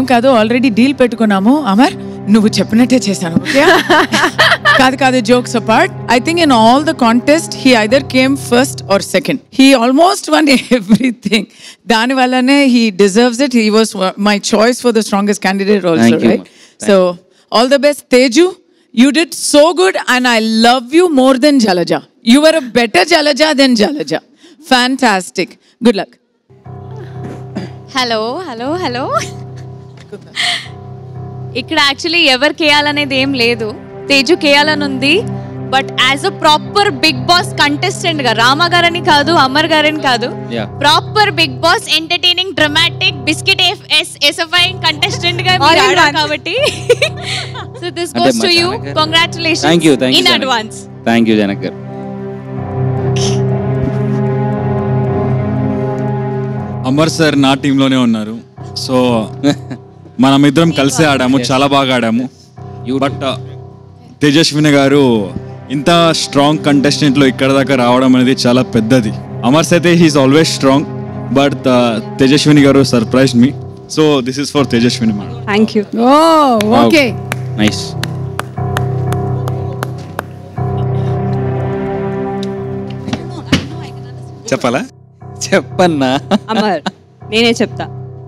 ఏం కాదు already deal పెట్టుకున్నాము అమర్ నువ్వు చెప్పినట్టే చేశాను okay? కాదు కాదు jokes apart I think in all the contest he either came first or second he almost won everything దాని వల్లనే he deserves it he was my choice for the strongest candidate also Thank you, right ma'am. So all the best Teju you did so good and I love you more than Jalaja you are a better Jalaja than Jalaja fantastic good luck hello hello hello ఇక్కడ actually ఎవరు కేయాలనేది ఏం లేదు తేజు కేయాలని ఉంది but as a proper Bigg Boss contestant గా రామ గారని కాదు అమర్ గారని కాదు Yeah. Proper Bigg Boss entertaining dramatic biscuit ఎస్ఎఫ్ఐంగ్ కంటెస్టెంట్ గా All మీరు in ఆడారు one. కాబట్టి సో దిస్ అంటే గోస్ టు మా you Janak garu- congratulation thank you thank you in advance thank you Janak garu Amar sir నా టీంలోనే ఉన్నారు సో మనమిద్దరం కలిసే ఆడాము చాలా బాగా ఆడాము బట్ తేజస్విని గారు ఇంత స్ట్రాంగ్ కంటెస్టెంట్లో ఇక్కడ దాకా రావడం అనేది చాలా పెద్దది అమర్స్ అయితే he's always strong but Tejaswini garu surprise మీ so this is for Tejaswini madam thank you oh okay nice చెప్పాలా చెప్పన్నా అమర్ నేనే చెప్తా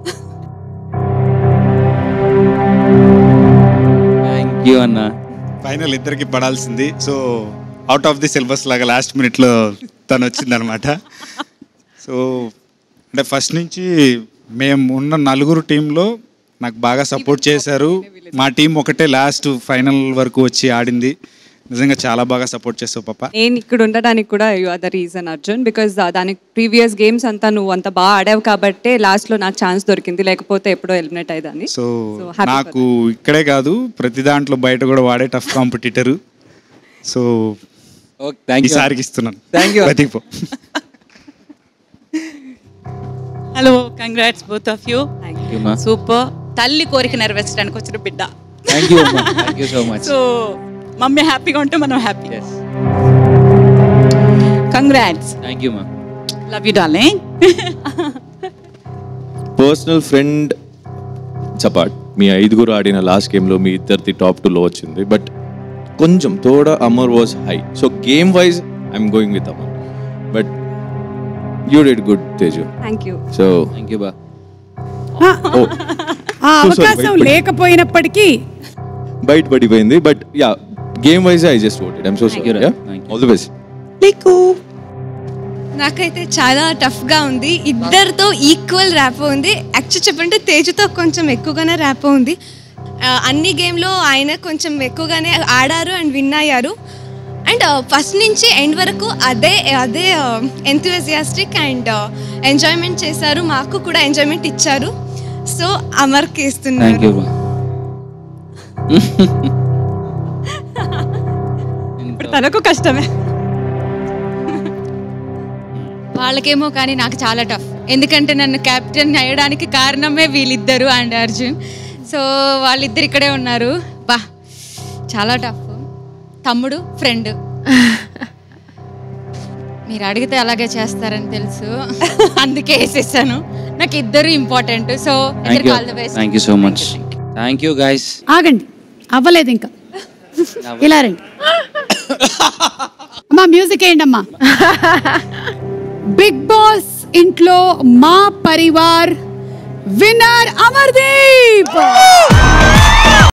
థ్యాంక్ యూ అన్నా ఫైనల్ ఇద్దరికి పడాల్సింది so out of the syllabus లాగా లాస్ట్ మినిట్లో తను వచ్చిందనమాట సో అంటే ఫస్ట్ నుంచి మేము ఉన్న నలుగురు టీంలో నాకు బాగా సపోర్ట్ చేశారు మా టీం ఒకటే లాస్ట్ ఫైనల్ వరకు వచ్చి ఆడింది నిజంగా చాలా బాగా సపోర్ట్ చేసావు పాప నేను ఇక్కడ ఉండడానికి కూడా you are the reason Arjun because దానికి ప్రీవియస్ గేమ్స్ అంతా నువ్వు అంత బాగా ఆడావు కాబట్టే లాస్ట్ లో నాకు ఛాన్స్ దొరికింది లేకపోతే ఎప్పుడో ఎలిమినేట్ అయ్యేదాన్ని సో So, happy నాకు ఇక్కడే కాదు ప్రతి దాంట్లో బయట కూడా వాడే tough competitor so okay thank you ఈసారికి ఇస్తున్నాను Thank you. బతికిపో hello congrats both of you thank you మా సూపర్ తల్లి కోరిక నెరవేర్చడానికి వచ్చిన బిడ్డ థ్యాంక్ యూ అమ్మా thank you so much so mummy హ్యాపీగా ఉంటే మనం హ్యాపీ కంగ్రాట్స్ థ్యాంక్ యూ మా love you darling personal friend చపాట్ మీ ఐదుగురు ఆడిన లాస్ట్ గేమ్లో మీ ఇద్దరిది టాప్ టూలో వచ్చింది బట్ కొంచెం తోడ Amar was high so game wise I'm going with Amar but you did good Teju thank you so thank you బా ఓ ఆ So sorry, అవకాశం wait, wait. లేకపోయినప్పటికీ బయట పడిపోయింది but yeah game wise I just voted I'm so Thank you, sorry Ram. Thank you. All the best నాకైతే చాలా టఫ్గా ఉంది ఇద్దరితో ఈక్వల్ ర్యాప్ ఉంది యాక్చువల్ చెప్పంటే తేజుతో కొంచెం ఎక్కువగానే ర్యాప్ ఉంది ఆ, అన్ని గేమ్లో ఆయన కొంచెం ఎక్కువగానే ఆడారు అండ్ విన్ అయ్యారు అండ్ ఫస్ట్ నుంచి ఎండ్ వరకు అదే అదే ఎంతూజియాస్టిక్ అండ్ ఎంజాయ్మెంట్ చేశారు మాకు కూడా ఎంజాయ్మెంట్ ఇచ్చారు సో అమర్కి థ్యాంక్ ఇస్తున్నారు యూ బా ఇప్పుడు తనకు కష్టమే వాళ్ళకేమో కానీ నాకు చాలా టఫ్ ఎందుకంటే నన్ను కెప్టెన్ అయ్యడానికి కారణమే వీళ్ళిద్దరు అండ్ అర్జున్ సో వాళ్ళిద్దరు ఇక్కడే ఉన్నారు బా చాలా టఫ్ తమ్ముడు ఫ్రెండ్ మీరు అడిగితే అలాగే చేస్తారని తెలుసు అందుకే వేసేసాను నాకు ఇద్దరు ఇంపార్టెంట్ సో థ్యాంక్ ఇద్దరికి you all the best thank you so much thank you guys ఆగండి అవ్వలేదు ఇంకా ఇలా రండి అమ్మా మ్యూజిక్ వేయండి అమ్మా బిగ్ బాస్ ఇంట్లో మా పరివార్ విన్నర్ అమర్దీప్